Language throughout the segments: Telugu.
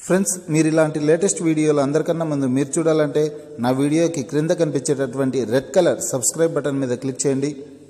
ఫ్రెండ్స్ మీరు ఇలాంటి లేటెస్ట్ వీడియోలు అందరికన్నా ముందు మీరు చూడాలంటే నా వీడియోకి క్రింద కనిపించేటటువంటి రెడ్ కలర్ సబ్స్క్రైబ్ బటన్ మీద క్లిక్ చేయండి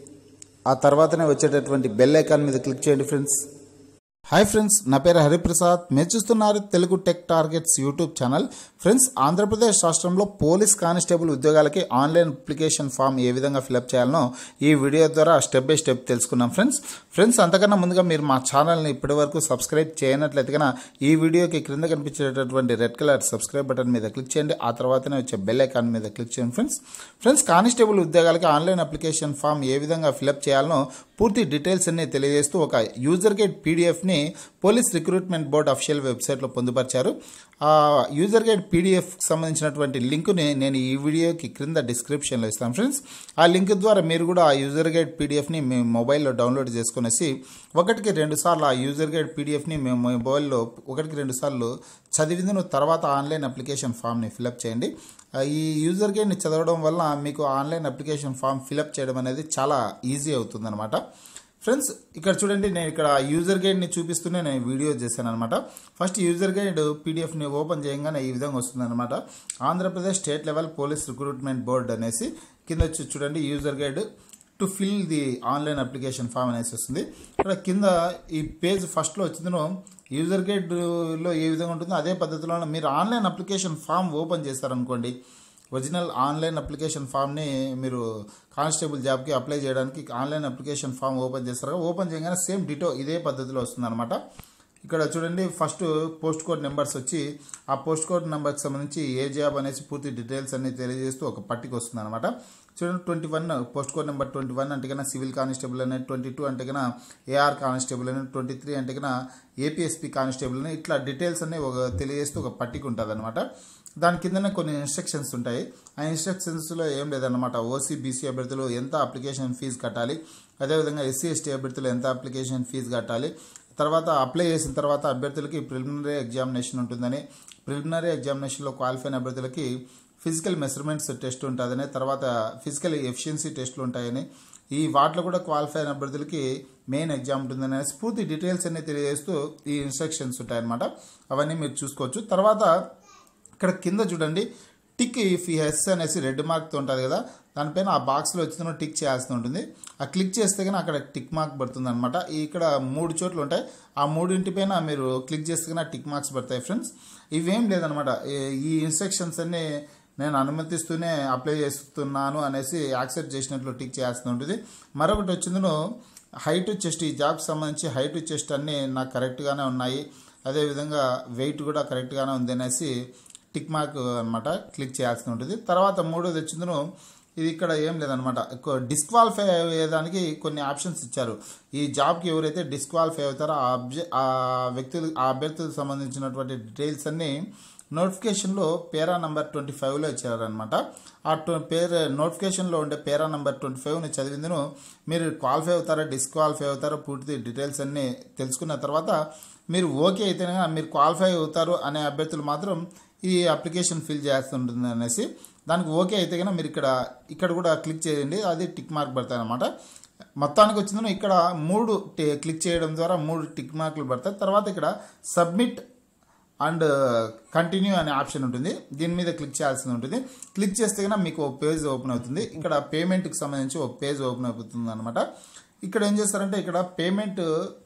ఆ తర్వాతనే వచ్చేటటువంటి బెల్ ఐకాన్ మీద క్లిక్ చేయండి ఫ్రెండ్స్ హాయ్ ఫ్రెండ్స్ నా పేరు హరిప్రసాద్ మీరు చూస్తున్నారు Telugu tech targets YouTube channel friends Andhra Pradesh రాష్ట్రంలో పోలీస్ కానిస్టేబుల్ ఉద్యోగాలకి ఆన్లైన్ అప్లికేషన్ ఫామ్ ఏ విధంగా ఫిలప్ చేయాలనో ఈ వీడియో ద్వారా స్టెప్ బై స్టెప్ తెలుసుకున్నాం ఫ్రెండ్స్ ఫ్రెండ్స్ అంతకన్నా ముందుగా మీరు మా ఛానల్ని ఇప్పటివరకు సబ్స్క్రైబ్ చేయనట్లయితే కనుక ఈ వీడియోకి క్రింద కనిపించేటటువంటి రెడ్ కలర్ సబ్స్క్రైబ్ బటన్ మీద క్లిక్ చేయండి ఆ తర్వాతనే వచ్చే బెల్ ఐకాన్ మీద క్లిక్ చేయండి ఫ్రెండ్స్ ఫ్రెండ్స్ కానిస్టేబుల్ ఉద్యోగాలకి ఆన్లైన్ అప్లికేషన్ ఫామ్ ఏ విధంగా ఫిలప్ చేయాలనో పూర్తి డీటెయిల్స్ అన్ని తెలియజేస్తూ ఒక యూజర్ గైడ్ పీడిఎఫ్ని పోలీస్ రిక్రూట్మెంట్ బోర్డ్ అఫిషియల్ వెబ్సైట్లో పొందుపరిచారు ఆ యూజర్ గైడ్ పీడిఎఫ్కి సంబంధించినటువంటి లింకుని నేను ఈ వీడియోకి క్రింద డిస్క్రిప్షన్లో ఇస్తాను ఫ్రెండ్స్ ఆ లింక్ ద్వారా మీరు కూడా ఆ యూజర్ గైడ్ పీడిఎఫ్ని మీ మొబైల్లో డౌన్లోడ్ చేసుకునేసి ఒకటికి రెండు సార్లు ఆ యూజర్ గైడ్ పీడిఎఫ్ని మీ మొబైల్లో ఒకటికి రెండు సార్లు చదివిన తర్వాత ఆన్లైన్ అప్లికేషన్ ఫామ్ని ఫిలప్ చేయండి ఆ, ఈ యూజర్ గైడ్ని చదవడం వల్ల మీకు ఆన్లైన్ అప్లికేషన్ ఫామ్ ఫిలప్ చేయడం అనేది చాలా ఈజీ అవుతుందన్నమాట ఫ్రెండ్స్ ఇక్కడ చూడండి నేను ఇక్కడ యూజర్ గైడ్ని చూపిస్తూనే నేను వీడియో చేశాను అనమాట ఫస్ట్ యూజర్ గైడ్ పీడిఎఫ్ని ఓపెన్ చేయగానే ఈ విధంగా వస్తుంది అనమాట Andhra Pradesh state level police recruitment board అనేసి కింద వచ్చి చూడండి user guide to fill the online application form అనేసి వస్తుంది ఇక్కడ కింద ఈ పేజ్ ఫస్ట్లో వచ్చిందో యూజర్ గైడ్లో ఏ విధంగా ఉంటుందో అదే పద్ధతిలో మీరు ఆన్లైన్ అప్లికేషన్ ఫామ్ ఓపెన్ చేస్తారనుకోండి ఒరిజినల్ ఆన్లైన్ అప్లికేషన్ ఫామ్ని మీరు కానిస్టేబుల్ జాబ్కి అప్లై చేయడానికి ఆన్లైన్ అప్లికేషన్ ఫామ్ ఓపెన్ చేస్తారు ఓపెన్ చేయగానే సేమ్ డిటో ఇదే పద్ధతిలో వస్తుందన్నమాట ఇక్కడ చూడండి ఫస్ట్ పోస్ట్ కోడ్ నెంబర్స్ వచ్చి ఆ పోస్ట్ కోడ్ నెంబర్కి సంబంధించి ఏ జాబ్ అనేసి పూర్తి డీటెయిల్స్ అన్ని తెలియజేస్తూ ఒక పట్టిక వస్తుంది అనమాట చూడండి twenty one post code number twenty one అంటే కన్నా సివిల్ కానిస్టేబుల్ అని ట్వంటీ టూ అంటే కన్నా ఏఆర్ కానిస్టేబుల్ అని ట్వంటీ త్రీ అంటే కన్నా ఏపీఎస్పీ కానిస్టేబుల్ అని ఇట్లా డీటెయిల్స్ అన్ని ఒక తెలియజేస్తూ ఒక పట్టిక ఉంటుంది అనమాట దాని కిందనే కొన్ని ఇన్స్ట్రక్షన్స్ ఉంటాయి ఆ ఇన్స్ట్రక్షన్స్లో ఏం లేదన్నమాట ఓసీ బీసీ అభ్యర్థులు ఎంత అప్లికేషన్ ఫీజు కట్టాలి అదేవిధంగా ఎస్సీ ఎస్టీ అభ్యర్థులు ఎంత అప్లికేషన్ ఫీజు కట్టాలి తర్వాత అప్లై చేసిన తర్వాత అభ్యర్థులకి ప్రిలిమినరీ ఎగ్జామినేషన్ ఉంటుందని ప్రిలిమినరీ ఎగ్జామినేషన్లో క్వాలిఫై అయిన అభ్యర్థులకి ఫిజికల్ మెజర్మెంట్స్ టెస్ట్ ఉంటుందని తర్వాత ఫిజికల్ ఎఫిషియన్సీ టెస్టులు ఉంటాయని ఈ వాటిలో కూడా క్వాలిఫై అయిన అభ్యర్థులకి మెయిన్ ఎగ్జామ్ ఉంటుందని అనేసి పూర్తి డీటెయిల్స్ అన్ని తెలియజేస్తూ ఈ ఇన్స్ట్రక్షన్స్ ఉంటాయన్నమాట అవన్నీ మీరు చూసుకోవచ్చు తర్వాత ఇక్కడ కింద చూడండి టిక్ ఇఫ్ ఈ హెస్ అనేసి రెడ్ మార్క్తో ఉంటుంది కదా దానిపైన ఆ బాక్స్లో వచ్చిన టిక్ చేయాల్సి ఉంటుంది ఆ క్లిక్ చేస్తే కానీ అక్కడ టిక్ మార్క్ పడుతుంది అనమాట ఇక్కడ మూడు చోట్ల ఉంటాయి ఆ మూడింటిపైన మీరు క్లిక్ చేస్తే కానీ టిక్ మార్క్స్ పడతాయి ఫ్రెండ్స్ ఇవేం లేదనమాట ఈ ఇన్స్ట్రక్షన్స్ అన్ని నేను అనుమతిస్తూనే అప్లై చేస్తున్నాను అనేసి యాక్సెప్ట్ చేసినట్లు టిక్ చేయాల్సి ఉంటుంది మరొకటి వచ్చిందను హైట్ చెస్ట్ ఈ జాబ్కి సంబంధించి హైట్ చెస్ట్ అన్నీ నాకు కరెక్ట్గానే ఉన్నాయి అదేవిధంగా వెయిట్ కూడా కరెక్ట్గానే ఉంది అనేసి టిక్ మార్క్ అనమాట క్లిక్ చేయాల్సి ఉంటుంది తర్వాత మూడోది వచ్చిందను ఇది ఇక్కడ ఏం లేదనమాట డిస్క్వాలిఫై అయ్యేదానికి కొన్ని ఆప్షన్స్ ఇచ్చారు ఈ జాబ్కి ఎవరైతే డిస్క్వాలిఫై అవుతారో ఆ అబ్జె ఆ వ్యక్తులు ఆ అభ్యర్థులకు సంబంధించినటువంటి డీటెయిల్స్ అన్నీ నోటిఫికేషన్లో పేరా నెంబర్ ట్వంటీ ఫైవ్లో ఇచ్చారనమాట ఆ ట్వ- పేరు నోటిఫికేషన్లో ఉండే పేరా నెంబర్ ట్వంటీ ఫైవ్ని చదివిందను మీరు క్వాలిఫై అవుతారా డిస్క్వాలిఫై అవుతారో పూర్తి డీటెయిల్స్ అన్నీ తెలుసుకున్న తర్వాత మీరు ఓకే అయితేనే మీరు క్వాలిఫై అవుతారు అనే అభ్యర్థులు మాత్రం ఈ అప్లికేషన్ ఫిల్ చేయాల్సి ఉంటుంది అనేసి దానికి ఓకే అయితే కనుక మీరు ఇక్కడ ఇక్కడ కూడా క్లిక్ చేయండి అది టిక్ మార్క్ పడతాయి అనమాట మొత్తానికి వచ్చిందని ఇక్కడ మూడు టి- క్లిక్ చేయడం ద్వారా మూడు టిక్ మార్కులు పడతాయి తర్వాత ఇక్కడ సబ్మిట్ అండ్ కంటిన్యూ అనే ఆప్షన్ ఉంటుంది దీని మీద క్లిక్ చేయాల్సి ఉంటుంది క్లిక్ చేస్తే కనుక మీకు ఒక పేజ్ ఓపెన్ అవుతుంది ఇక్కడ పేమెంట్కి సంబంధించి ఒక పేజ్ ఓపెన్ అవుతుంది అనమాట ఇక్కడ ఏం చేస్తారంటే ఇక్కడ పేమెంట్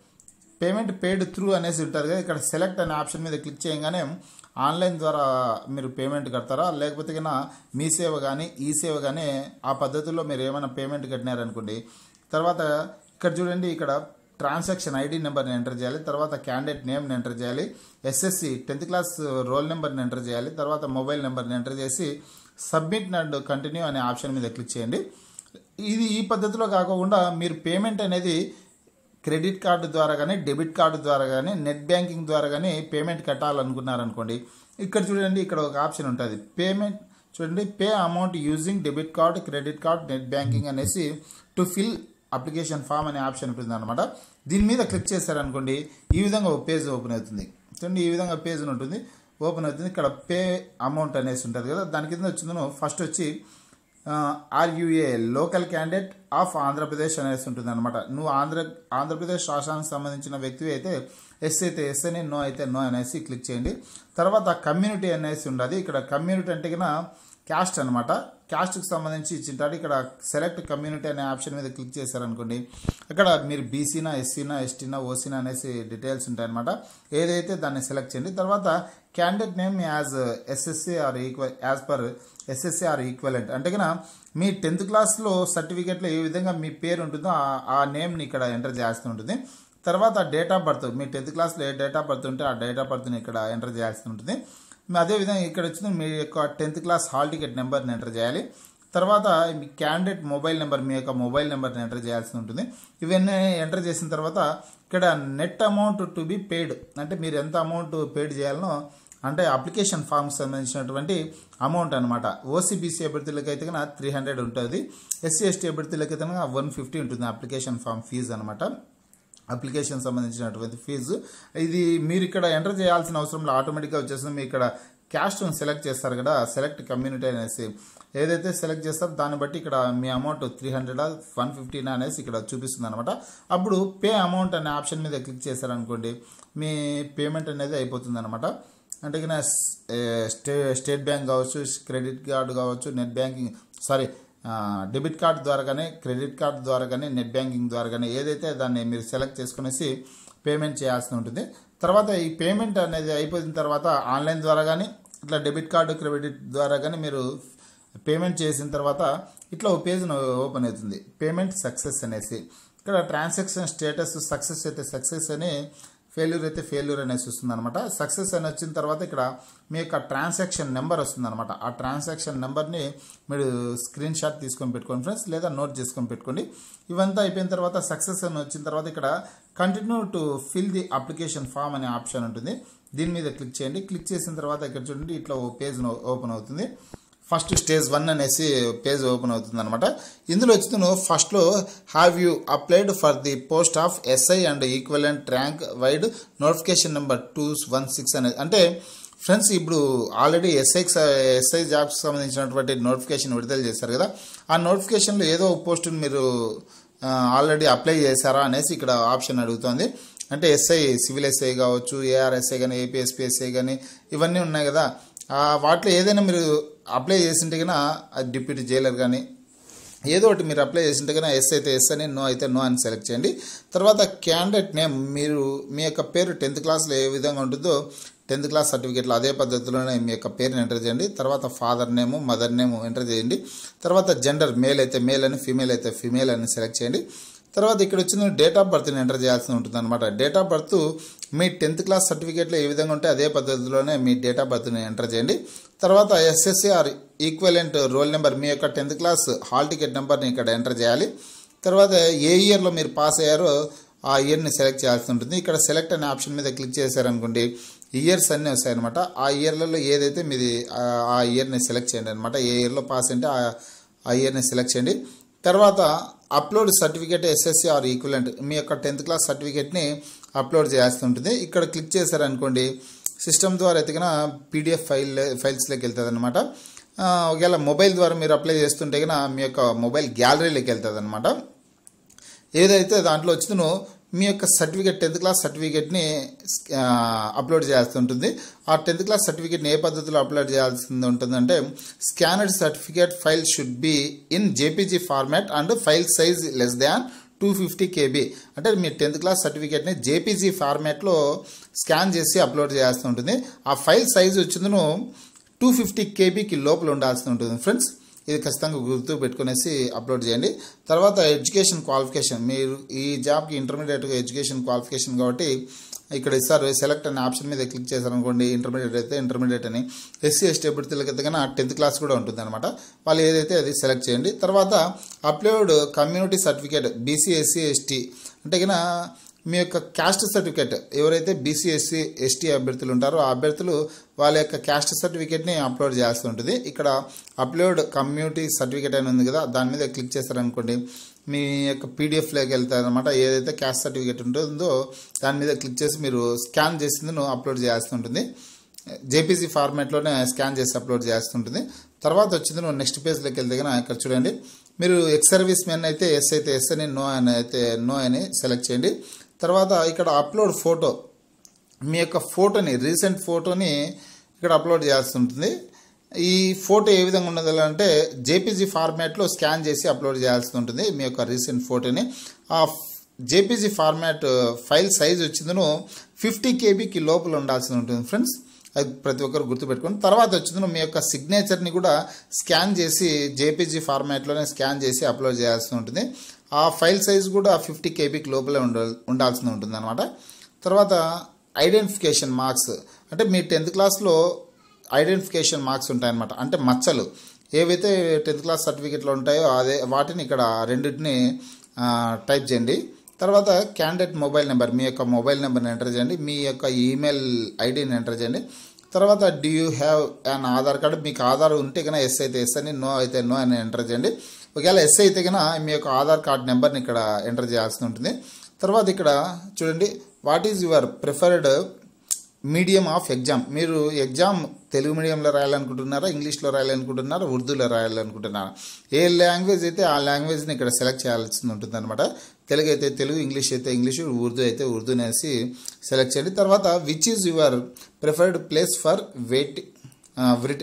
పేమెంట్ పేడ్ త్రూ అనేసి ఉంటుంది కదా ఇక్కడ సెలెక్ట్ అనే ఆప్షన్ మీద క్లిక్ చేయగానే ఆన్లైన్ ద్వారా మీరు పేమెంట్ కడతారా లేకపోతే కన్నా మీ సేవ కానీ ఈ సేవ కానీ ఆ పద్ధతిలో మీరు ఏమైనా పేమెంట్ కట్టినారనుకోండి తర్వాత ఇక్కడ చూడండి ఇక్కడ ట్రాన్సాక్షన్ ఐడి నెంబర్ని ఎంటర్ చేయాలి తర్వాత క్యాండిడేట్ నేమ్ని ఎంటర్ చేయాలి ఎస్ఎస్సి టెన్త్ క్లాస్ రోల్ నెంబర్ని ఎంటర్ చేయాలి తర్వాత మొబైల్ నెంబర్ని ఎంటర్ చేసి సబ్మిట్ అండ్ కంటిన్యూ అనే ఆప్షన్ మీద క్లిక్ చేయండి ఇది ఈ పద్ధతిలో కాకుండా మీరు పేమెంట్ అనేది క్రెడిట్ కార్డు ద్వారా కానీ డెబిట్ కార్డు ద్వారా కానీ నెట్ బ్యాంకింగ్ ద్వారా కానీ పేమెంట్ కట్టాలనుకున్నారనుకోండి ఇక్కడ చూడండి ఇక్కడ ఒక ఆప్షన్ ఉంటుంది పేమెంట్ చూడండి pay amount using debit card credit card net banking అనేసి టు ఫిల్ అప్లికేషన్ ఫామ్ అనే ఆప్షన్ ఉంటుంది అనమాట దీని మీద క్లిక్ చేశారనుకోండి ఈ విధంగా ఒక పేజ్ ఓపెన్ అవుతుంది చూడండి ఈ విధంగా పేజ్ ఉంటుంది ఓపెన్ అవుతుంది ఇక్కడ పే అమౌంట్ అనేసి ఉంటుంది కదా దాని కింద వచ్చిందను ఫస్ట్ వచ్చి ఆర్యుఏ లోకల్ క్యాండిడేట్ ఆఫ్ ఆంధ్రప్రదేశ్ అనేసి ఉంటుంది అనమాట నువ్వు ఆంధ్ర ఆంధ్రప్రదేశ్ రాష్ట్రానికి సంబంధించిన వ్యక్తివి అయితే ఎస్ అయితే ఎస్ అని నో అయితే నో అనేసి క్లిక్ చేయండి తర్వాత కమ్యూనిటీ అనేసి ఉండదు ఇక్కడ కమ్యూనిటీ అంటే కన్నా క్యాస్ట్ అనమాట క్యాస్ట్కి సంబంధించి ఇచ్చింటారు ఇక్కడ సెలెక్ట్ కమ్యూనిటీ అనే ఆప్షన్ మీద క్లిక్ చేశారనుకోండి అక్కడ మీరు బీసీనా ఎస్సీనా ఎస్టీనా ఓసీనా అనేసి డీటెయిల్స్ ఉంటాయన్నమాట ఏదైతే దాన్ని సెలెక్ట్ చేయండి తర్వాత candidate name as SSC or equal as per SSC or equivalent అంటే కన్నా మీ టెన్త్ క్లాస్లో సర్టిఫికేట్లో ఏ విధంగా మీ పేరు ఉంటుందో ఆ- ఆ నేమ్ని ఇక్కడ ఎంటర్ చేయాల్సి ఉంటుంది తర్వాత డేట్ ఆఫ్ బర్త్ మీ టెన్త్ క్లాస్లో ఏ డేట్ ఆఫ్ బర్త్ ఉంటే ఆ డేట్ ఆఫ్ బర్త్ని ఇక్కడ ఎంటర్ చేయాల్సి ఉంటుంది మీ అదేవిధంగా ఇక్కడ వచ్చింది మీ యొక్క టెన్త్ క్లాస్ హాల్ టికెట్ నెంబర్ని ఎంటర్ చేయాలి తర్వాత మీ క్యాండిడేట్ మొబైల్ నెంబర్ మీ యొక్క మొబైల్ నెంబర్ని ఎంటర్ చేయాల్సి ఉంటుంది ఇవన్నీ ఎంటర్ చేసిన తర్వాత ఇక్కడ net amount to be paid అంటే మీరు ఎంత అమౌంట్ పెయిడ్ చేయాలనో అంటే అప్లికేషన్ ఫామ్కి సంబంధించినటువంటి అమౌంట్ అనమాట ఓసీబీసీ అభ్యర్థులకి అయితే కనుక త్రీ హండ్రెడ్ ఉంటుంది ఎస్సీ ఎస్టీ అభ్యర్థులకి అయితే కనుక వన్ ఫిఫ్టీ ఉంటుంది అప్లికేషన్ ఫామ్ ఫీజు అనమాట అప్లికేషన్ సంబంధించినటువంటి ఫీజు ఇది మీరు ఇక్కడ ఎంటర్ చేయాల్సిన అవసరం లేదు ఆటోమేటిక్గా వచ్చేస్తుంది మీరు ఇక్కడ క్యాస్ట్ సెలెక్ట్ చేస్తారు కదా సెలెక్ట్ కమ్యూనిటీ అనేసి ఏదైతే సెలెక్ట్ చేస్తారో దాన్ని బట్టి ఇక్కడ మీ amount three hundred one fifteen అనేసి ఇక్కడ చూపిస్తుంది అనమాట అప్పుడు పే అమౌంట్ అనే ఆప్షన్ మీద క్లిక్ చేశారనుకోండి మీ పేమెంట్ అనేది అయిపోతుంది అనమాట అంటే కన్నా స్టే స్టేట్ బ్యాంక్ కావచ్చు క్రెడిట్ కార్డు కావచ్చు net banking sorry debit card ద్వారా కానీ క్రెడిట్ కార్డ్ ద్వారా కానీ నెట్ బ్యాంకింగ్ ద్వారా కానీ ఏదైతే దాన్ని మీరు సెలెక్ట్ చేసుకునేసి పేమెంట్ చేయాల్సి ఉంటుంది తర్వాత ఈ పేమెంట్ అనేది అయిపోయిన తర్వాత ఆన్లైన్ ద్వారా కానీ ఇట్లా డెబిట్ కార్డు క్రెడిట్ ద్వారా కానీ మీరు పేమెంట్ చేసిన తర్వాత ఇట్లా ఒక పేజ్ ఓపెన్ అవుతుంది పేమెంట్ సక్సెస్ అనేసి ఇక్కడ ట్రాన్సాక్షన్ స్టేటస్ సక్సెస్ అయితే సక్సెస్ అని ఫెయిల్యూర్ అయితే ఫెయిల్యూర్ అనేసి వస్తుంది అనమాట సక్సెస్ అని వచ్చిన తర్వాత ఇక్కడ మీ యొక్క ట్రాన్సాక్షన్ నెంబర్ వస్తుంది అనమాట ఆ ట్రాన్సాక్షన్ నెంబర్ని మీరు స్క్రీన్ షాట్ తీసుకొని పెట్టుకోండి ఫ్రెండ్స్ లేదా నోట్ చేసుకొని పెట్టుకోండి ఇవంతా అయిపోయిన తర్వాత సక్సెస్ అని వచ్చిన తర్వాత ఇక్కడ continue to fill the application form అనే ఆప్షన్ ఉంటుంది దీని మీద క్లిక్ చేయండి క్లిక్ చేసిన తర్వాత ఇక్కడ చూడండి ఇట్లా ఓ పేజ్ ఓపెన్ అవుతుంది ఫస్ట్ స్టేజ్ వన్ అనేసి పేజ్ ఓపెన్ అవుతుంది అనమాట ఇందులో వచ్చి నువ్వు ఫస్ట్లో have you applied for the post of SI and equivalent rank vide notification number two one six అనేది అంటే ఫ్రెండ్స్ ఇప్పుడు ఆల్రెడీ ఎస్ఐకి ఎస్ఐ జాబ్స్కి సంబంధించినటువంటి నోటిఫికేషన్ విడుదల చేశారు కదా ఆ నోటిఫికేషన్లో ఏదో ఒక పోస్టుని మీరు ఆల్రెడీ అప్లై చేశారా అనేసి ఇక్కడ ఆప్షన్ అడుగుతుంది అంటే ఎస్ఐ సివిల్ ఎస్ఐ కావచ్చు ఏఆర్ఎస్ఐ కానీ ఏపీఎస్పీఎస్ఐ కానీ ఇవన్నీ ఉన్నాయి కదా ఆ వాటిలో ఏదైనా మీరు అప్లై చేసింటే కన్నా అది డిప్యూటీ జైలర్ కానీ ఏదో ఒకటి మీరు అప్లై చేసింటే కన్నా ఎస్ అయితే ఎస్ అని నో అయితే నో అని సెలెక్ట్ చేయండి తర్వాత క్యాండిడేట్ నేమ్ మీరు మీ యొక్క పేరు టెన్త్ క్లాస్లో ఏ విధంగా ఉంటుందో టెన్త్ క్లాస్ సర్టిఫికేట్లో అదే పద్ధతిలోనే మీ యొక్క పేరుని ఎంటర్ చేయండి తర్వాత father name mother name enter చేయండి తర్వాత జెండర్ మేల్ అయితే మేల్ అని ఫీమేల్ అయితే ఫీమేల్ అని సెలెక్ట్ చేయండి తర్వాత ఇక్కడ వచ్చిన డేట్ ఆఫ్ బర్త్ని ఎంటర్ చేయాల్సి ఉంటుంది అనమాట డేట్ ఆఫ్ బర్త్ మీ టెన్త్ క్లాస్ సర్టిఫికేట్లో ఏ విధంగా ఉంటే అదే పద్ధతిలోనే మీ డేట్ ఆఫ్ బర్త్ని ఎంటర్ చేయండి తర్వాత SSC or equivalent roll number మీ యొక్క టెన్త్ క్లాస్ హాల్ టికెట్ నెంబర్ని ఇక్కడ ఎంటర్ చేయాలి తర్వాత ఏ ఇయర్లో మీరు పాస్ అయ్యారో ఆ ఇయర్ని సెలెక్ట్ చేయాల్సి ఉంటుంది ఇక్కడ సెలెక్ట్ అనే ఆప్షన్ మీద క్లిక్ చేశారనుకోండి ఇయర్స్ అన్నీ వస్తాయన్నమాట ఆ ఇయర్లలో ఏదైతే మీది ఆ- ఆ ఇయర్ని సెలెక్ట్ చేయండి అనమాట ఏ ఇయర్లో పాస్ అంటే ఆ ఆ ఇయర్ని సెలెక్ట్ చేయండి తర్వాత upload certificate SSC or equivalent మీ యొక్క టెన్త్ క్లాస్ సర్టిఫికేట్ని అప్లోడ్ చేయాల్సి ఉంటుంది ఇక్కడ క్లిక్ చేశారనుకోండి సిస్టమ్ ద్వారా ఎతికిన పీడిఎఫ్ ఫైల్ ఫైల్స్లోకి వెళ్తుంది అనమాట ఒకవేళ మొబైల్ ద్వారా మీరు అప్లై చేస్తుంటే కనుక మీ యొక్క మొబైల్ గ్యాలరీలోకి వెళ్తుంది అనమాట ఏదైతే దాంట్లో వచ్చిందో మీ యొక్క సర్టిఫికేట్ టెన్త్ క్లాస్ సర్టిఫికేట్ని ఆ, అప్లోడ్ చేయాల్సి ఉంటుంది ఆ టెన్త్ క్లాస్ సర్టిఫికేట్ని ఏ పద్ధతిలో అప్లోడ్ చేయాల్సి ఉంటుందంటే scanned certificate file should be in JPG format and file size less than two fifty KB అంటే మీ టెన్త్ క్లాస్ సర్టిఫికేట్ని జేపీజీ ఫార్మాట్లో స్కాన్ చేసి అప్లోడ్ చేయాల్సి ఉంటుంది ఆ ఫైల్ సైజ్ వచ్చిందను టూ ఫిఫ్టీ కేబీకి లోపల ఉండాల్సి ఉంటుంది ఫ్రెండ్స్ ఇది ఖచ్చితంగా గుర్తు పెట్టుకునేసి అప్లోడ్ చేయండి తర్వాత ఎడ్యుకేషన్ క్వాలిఫికేషన్ మీరు ఈ జాబ్కి ఇంటర్మీడియట్ ఎడ్యుకేషన్ క్వాలిఫికేషన్ కాబట్టి ఇక్కడ ఇస్తారు సెలెక్ట్ అనే ఆప్షన్ మీద క్లిక్ చేశారనుకోండి ఇంటర్మీడియట్ అయితే ఇంటర్మీడియట్ అని ఎస్సీ ఎస్టీ అభ్యర్థులకి అయితే కన్నా టెన్త్ క్లాస్ కూడా ఉంటుంది అనమాట వాళ్ళు ఏదైతే అది సెలెక్ట్ చేయండి తర్వాత upload community certificate BC SC ST అంటే కన్నా మీ యొక్క క్యాస్ట్ సర్టిఫికేట్ ఎవరైతే బీసీ ఎస్సీ ఎస్టీ అభ్యర్థులు ఉంటారో ఆ అభ్యర్థులు వాళ్ళ యొక్క క్యాస్ట్ సర్టిఫికేట్ని అప్లోడ్ చేయాల్సి ఉంటుంది ఇక్కడ అప్లోడ్ కమ్యూనిటీ సర్టిఫికేట్ అని ఉంది కదా దాని మీద క్లిక్ చేస్తారనుకోండి మీ యొక్క పీడిఎఫ్లోకి వెళ్తారు అనమాట ఏదైతే క్యాస్ట్ సర్టిఫికేట్ ఉంటుందో దాని మీద క్లిక్ చేసి మీరు స్కాన్ చేసింది అప్లోడ్ చేయాల్సి ఉంటుంది జేపీసీ ఫార్మాట్లోనే స్కాన్ చేసి అప్లోడ్ చేస్తుంటుంది తర్వాత వచ్చింది నువ్వు నెక్స్ట్ పేజ్లోకి వెళ్తే కనుక ఇక్కడ చూడండి మీరు ఎక్స్ సర్వీస్ మెన్ అయితే ఎస్ అయితే ఎస్ అని నో అని అయితే నో అని సెలెక్ట్ చేయండి తర్వాత ఇక్కడ అప్లోడ్ ఫోటో మీ యొక్క ఫోటోని రీసెంట్ ఫోటోని ఇక్కడ అప్లోడ్ చేయాల్సి ఉంటుంది ఈ ఫోటో ఏ విధంగా ఉన్నది అంటే జేపీజీ ఫార్మాట్లో స్కాన్ చేసి అప్లోడ్ చేయాల్సి ఉంటుంది మీ యొక్క రీసెంట్ ఫోటోని ఆ జేపీజీ ఫార్మాట్ ఫైల్ సైజ్ వచ్చిందను ఫిఫ్టీ కేబీకి లోపల ఉండాల్సి ఉంటుంది ఫ్రెండ్స్ అది ప్రతి ఒక్కరు గుర్తుపెట్టుకోండి తర్వాత వచ్చిందను మీ యొక్క సిగ్నేచర్ని కూడా స్కాన్ చేసి జేపీజీ ఫార్మాట్లోనే స్కాన్ చేసి అప్లోడ్ చేయాల్సి ఉంటుంది ఆ ఫైల్ సైజ్ కూడా ఫిఫ్టీ కేబీకి లోపలే ఉండ ఉండాల్సి ఉంటుంది అనమాట తర్వాత ఐడెంటిఫికేషన్ మార్క్స్ అంటే మీ టెన్త్ క్లాస్లో ఐడెంటిఫికేషన్ మార్క్స్ ఉంటాయన్నమాట అంటే మచ్చలు ఏవైతే టెన్త్ క్లాస్ సర్టిఫికెట్లో ఉంటాయో అదే వాటిని ఇక్కడ రెండింటిని టైప్ చేయండి తర్వాత క్యాండిడేట్ మొబైల్ నెంబర్ మీ యొక్క మొబైల్ నెంబర్ని ఎంటర్ చేయండి మీ యొక్క ఈమెయిల్ ఐడిని ఎంటర్ చేయండి తర్వాత do you have an Aadhaar card మీకు ఆధార్ ఉంటే కన్నా ఎస్ అయితే ఎస్ అని నో అయితే నో అని ఎంటర్ చేయండి ఒకవేళ ఎస్ అయితే కన్నా మీ యొక్క ఆధార్ కార్డ్ నెంబర్ని ఇక్కడ ఎంటర్ చేయాల్సి ఉంటుంది తర్వాత ఇక్కడ చూడండి what is your preferred medium of exam మీరు ఎగ్జామ్ తెలుగు మీడియంలో రాయాలనుకుంటున్నారా ఇంగ్లీష్లో రాయాలనుకుంటున్నారా ఉర్దూలో రాయాలనుకుంటున్నారా ఏ లాంగ్వేజ్ అయితే ఆ లాంగ్వేజ్ని ఇక్కడ సెలెక్ట్ చేయాల్సి ఉంటుంది అనమాట తెలుగు అయితే తెలుగు ఇంగ్లీష్ అయితే ఇంగ్లీష్ ఉర్దూ అయితే ఉర్దూ అనేసి సెలెక్ట్ చేయండి తర్వాత which is your preferred place for wait writ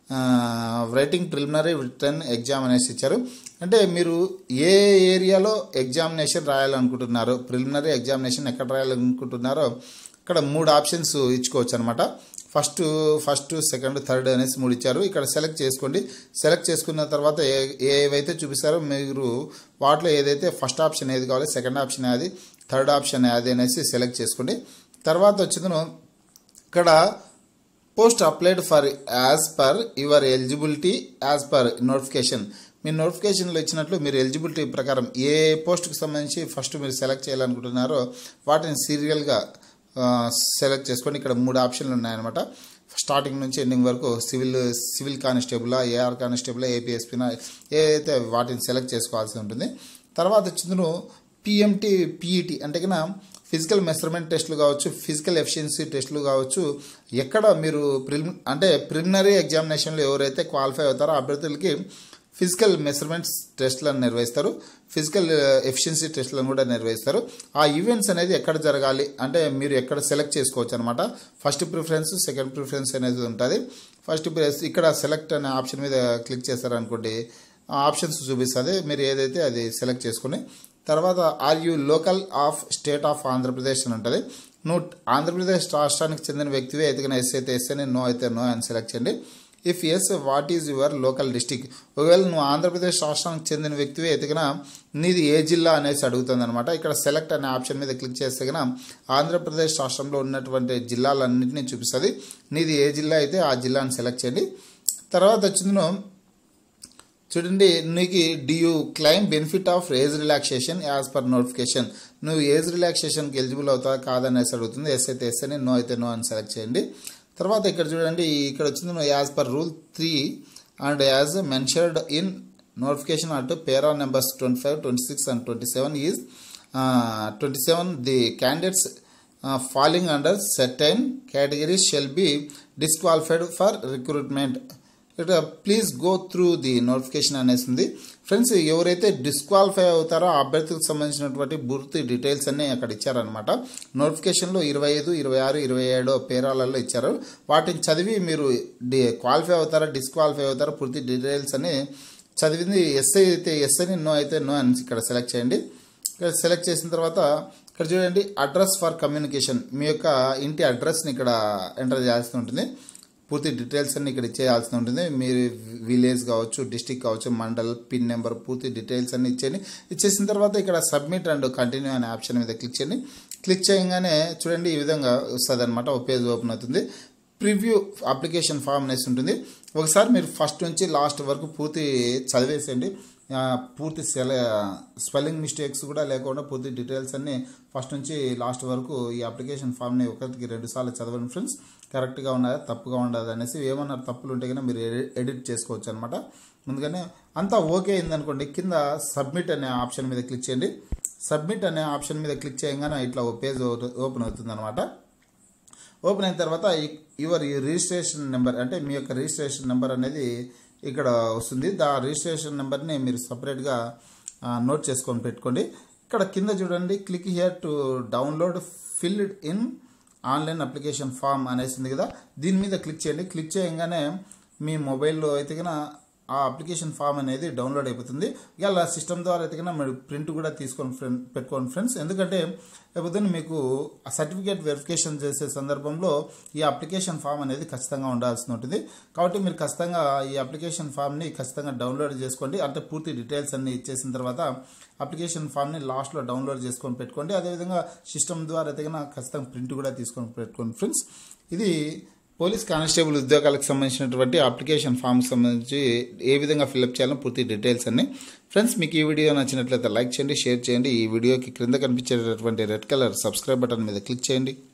writing preliminary written exam అనేసి ఇచ్చారు అంటే మీరు ఏ ఏరియాలో ఎగ్జామినేషన్ రాయాలనుకుంటున్నారో ప్రిలిమినరీ ఎగ్జామినేషన్ ఎక్కడ రాయాలనుకుంటున్నారో ఇక్కడ మూడు ఆప్షన్స్ ఇచ్చుకోవచ్చు అనమాట ఫస్ట్ ఫస్ట్ సెకండ్ థర్డ్ అనేసి మూడు ఇచ్చారు ఇక్కడ సెలెక్ట్ చేసుకోండి సెలెక్ట్ చేసుకున్న తర్వాత ఏ ఏవైతే చూపిస్తారో మీరు వాటిలో ఏదైతే ఫస్ట్ ఆప్షన్ ఏది కావాలి సెకండ్ ఆప్షన్ అది థర్డ్ ఆప్షన్ అది అనేసి సెలెక్ట్ చేసుకోండి తర్వాత వచ్చిందను ఇక్కడ post applied for as per your eligibility as per notification మీ నోటిఫికేషన్లో ఇచ్చినట్లు మీరు ఎలిజిబిలిటీ ప్రకారం ఏ పోస్ట్కి సంబంధించి ఫస్ట్ మీరు సెలెక్ట్ చేయాలనుకుంటున్నారో వాటిని సీరియల్గా సెలెక్ట్ చేసుకొని ఇక్కడ మూడు ఆప్షన్లు ఉన్నాయన్నమాట స్టార్టింగ్ నుంచి ఎండింగ్ వరకు civil civil constable AR constable ఏపీఎస్పీనా ఏదైతే వాటిని సెలెక్ట్ చేసుకోవాల్సి ఉంటుంది తర్వాత వచ్చింది పిఎంటీ పీఈటీ అంటే కన్నా ఫిజికల్ మెజర్మెంట్ టెస్టులు కావచ్చు ఫిజికల్ ఎఫిషియన్సీ టెస్టులు కావచ్చు ఎక్కడ మీరు ప్రిలిమ్ అంటే ప్రిలిమినరీ ఎగ్జామినేషన్లో ఎవరైతే క్వాలిఫై అవుతారో అభ్యర్థులకి ఫిజికల్ మెజర్మెంట్స్ టెస్ట్లను నిర్వహిస్తారు ఫిజికల్ ఎఫిషియన్సీ టెస్ట్లను కూడా నిర్వహిస్తారు ఆ ఈవెంట్స్ అనేది ఎక్కడ జరగాలి అంటే మీరు ఎక్కడ సెలెక్ట్ చేసుకోవచ్చు అనమాట ఫస్ట్ ప్రిఫరెన్స్ సెకండ్ ప్రిఫరెన్స్ అనేది ఉంటుంది ఫస్ట్ ప్రిఫరెన్స్ ఇక్కడ సెలెక్ట్ అనే ఆప్షన్ మీద క్లిక్ చేశారనుకోండి ఆ ఆప్షన్స్ చూపిస్తుంది మీరు ఏదైతే అది సెలెక్ట్ చేసుకుని తర్వాత are you local of state of Andhra Pradesh అని ఉంటుంది నువ్వు ఆంధ్రప్రదేశ్ రాష్ట్రానికి చెందిన వ్యక్తివే ఎదిగిన ఎస్ అయితే ఎస్ అని నో అయితే నో అని సెలెక్ట్ చేయండి if yes what is your local district ఒకవేళ నువ్వు ఆంధ్రప్రదేశ్ రాష్ట్రానికి చెందిన వ్యక్తివే ఎతికినా నీది ఏ జిల్లా అనేసి అడుగుతుంది అనమాట ఇక్కడ సెలెక్ట్ అనే ఆప్షన్ మీద క్లిక్ చేస్తే కనుక ఆంధ్రప్రదేశ్ రాష్ట్రంలో ఉన్నటువంటి జిల్లాలన్నింటినీ చూపిస్తుంది నీది ఏ జిల్లా అయితే ఆ జిల్లాని సెలెక్ట్ చేయండి తర్వాత వచ్చింది చూడండి నీకు do you claim benefit of age relaxation as per notification నువ్వు ఏజ్ రిలాక్సేషన్కి ఎలిజిబుల్ అవుతావా కాదనేసి అడుగుతుంది ఎస్ అయితే ఎస్ అని నో అయితే నో అని సెలెక్ట్ చేయండి తర్వాత ఇక్కడ చూడండి ఇక్కడ వచ్చింది as per rule three and as mentioned in notification అటు para numbers twenty five twenty six and twenty seven is twenty seven the candidates falling under certain categories shall be disqualified for recruitment ఇక్కడ please go through the notification అనేసి ఉంది ఫ్రెండ్స్ ఎవరైతే డిస్క్వాలిఫై అవుతారో ఆ అభ్యర్థులకు సంబంధించినటువంటి పూర్తి డీటెయిల్స్ అన్నీ అక్కడ ఇచ్చారనమాట నోటిఫికేషన్లో ఇరవై ఐదు ఇరవై ఆరు ఇరవై ఏడో పేరాలలో ఇచ్చారు వాటిని చదివి మీరు డి క్వాలిఫై అవుతారా డిస్క్వాలిఫై అవుతారా పూర్తి డీటెయిల్స్ అని చదివింది ఎస్ఐ అయితే ఎస్ అని నో అయితే నో అని ఇక్కడ సెలెక్ట్ చేయండి ఇక్కడ సెలెక్ట్ చేసిన తర్వాత ఇక్కడ చూడండి అడ్రస్ ఫర్ కమ్యూనికేషన్ మీ యొక్క ఇంటి అడ్రస్ని ఇక్కడ ఎంటర్ చేయాల్సి ఉంటుంది పూర్తి డీటెయిల్స్ అన్ని ఇక్కడ ఇచ్చేయాల్సి ఉంటుంది మీరు విలేజ్ కావచ్చు డిస్టిక్ కావచ్చు మండల్ పిన్ నెంబర్ పూర్తి డీటెయిల్స్ అన్ని ఇచ్చేయండి ఇచ్చేసిన తర్వాత ఇక్కడ సబ్మిట్ అండ్ కంటిన్యూ అనే ఆప్షన్ మీద క్లిక్ చేయండి క్లిక్ చేయగానే చూడండి ఈ విధంగా వస్తుంది అనమాట ఒక పేజ్ ఓపెన్ అవుతుంది ప్రివ్యూ అప్లికేషన్ ఫామ్ అనేసి ఉంటుంది ఒకసారి మీరు ఫస్ట్ నుంచి లాస్ట్ వరకు పూర్తి చదివేసేయండి పూర్తి సెల స్పెల్లింగ్ మిస్టేక్స్ కూడా లేకుండా పూర్తి డీటెయిల్స్ అన్నీ ఫస్ట్ నుంచి లాస్ట్ వరకు ఈ అప్లికేషన్ ఫామ్ని ఒకటికి రెండు సార్లు చదవండి ఫ్రెండ్స్ కరెక్ట్గా ఉన్నదా తప్పుగా ఉండదు అనేసి ఏమన్నా తప్పులు ఉంటే కన్నా మీరు ఎడిట్ చేసుకోవచ్చు అనమాట ముందుగానే అంతా ఓకే అయిందనుకోండి కింద సబ్మిట్ అనే ఆప్షన్ మీద క్లిక్ చేయండి సబ్మిట్ అనే ఆప్షన్ మీద క్లిక్ చేయగానే ఇట్లా ఒక పేజ్ ఓపెన్ అవుతుంది అనమాట ఓపెన్ అయిన తర్వాత యువర్ రిజిస్ట్రేషన్ నెంబర్ అంటే మీ యొక్క రిజిస్ట్రేషన్ నెంబర్ అనేది ఇక్కడ వస్తుంది దా రిజిస్ట్రేషన్ నెంబర్ని మీరు సపరేట్గా నోట్ చేసుకొని పెట్టుకోండి ఇక్కడ కింద చూడండి click here to download filled in online application form అనేసి ఉంది కదా దీని మీద క్లిక్ చేయండి క్లిక్ చేయగానే మీ మొబైల్లో అయితే కనుక ఆ అప్లికేషన్ ఫామ్ అనేది డౌన్లోడ్ అయిపోతుంది ఇలా సిస్టమ్ ద్వారా అయితే కనుక మీరు ప్రింట్ కూడా తీసుకొని ఫ్రెండ్ పెట్టుకోండి ఫ్రెండ్స్ ఎందుకంటే లేకపోతే మీకు ఆ సర్టిఫికేట్ వెరిఫికేషన్ చేసే సందర్భంలో ఈ అప్లికేషన్ ఫామ్ అనేది ఖచ్చితంగా ఉండాల్సి ఉంటుంది కాబట్టి మీరు ఖచ్చితంగా ఈ అప్లికేషన్ ఫామ్ని ఖచ్చితంగా డౌన్లోడ్ చేసుకోండి అంటే పూర్తి డీటెయిల్స్ అన్ని ఇచ్చేసిన తర్వాత అప్లికేషన్ ఫామ్ని లాస్ట్లో డౌన్లోడ్ చేసుకొని పెట్టుకోండి అదేవిధంగా సిస్టమ్ ద్వారా అయితే కనుక ఖచ్చితంగా ప్రింట్ కూడా తీసుకొని పెట్టుకోండి ఫ్రెండ్స్ ఇది పోలీస్ కానిస్టేబుల్ ఉద్యోగాలకు సంబంధించినటువంటి అప్లికేషన్ ఫామ్కి సంబంధించి ఏ విధంగా ఫిల్అప్ చేయాలో పూర్తి డీటెయిల్స్ అన్ని ఫ్రెండ్స్ మీకు ఈ వీడియో నచ్చినట్లయితే లైక్ చేయండి షేర్ చేయండి ఈ వీడియోకి క్రింద కనిపించేటటువంటి రెడ్ కలర్ సబ్స్క్రైబ్ బటన్ మీద క్లిక్ చేయండి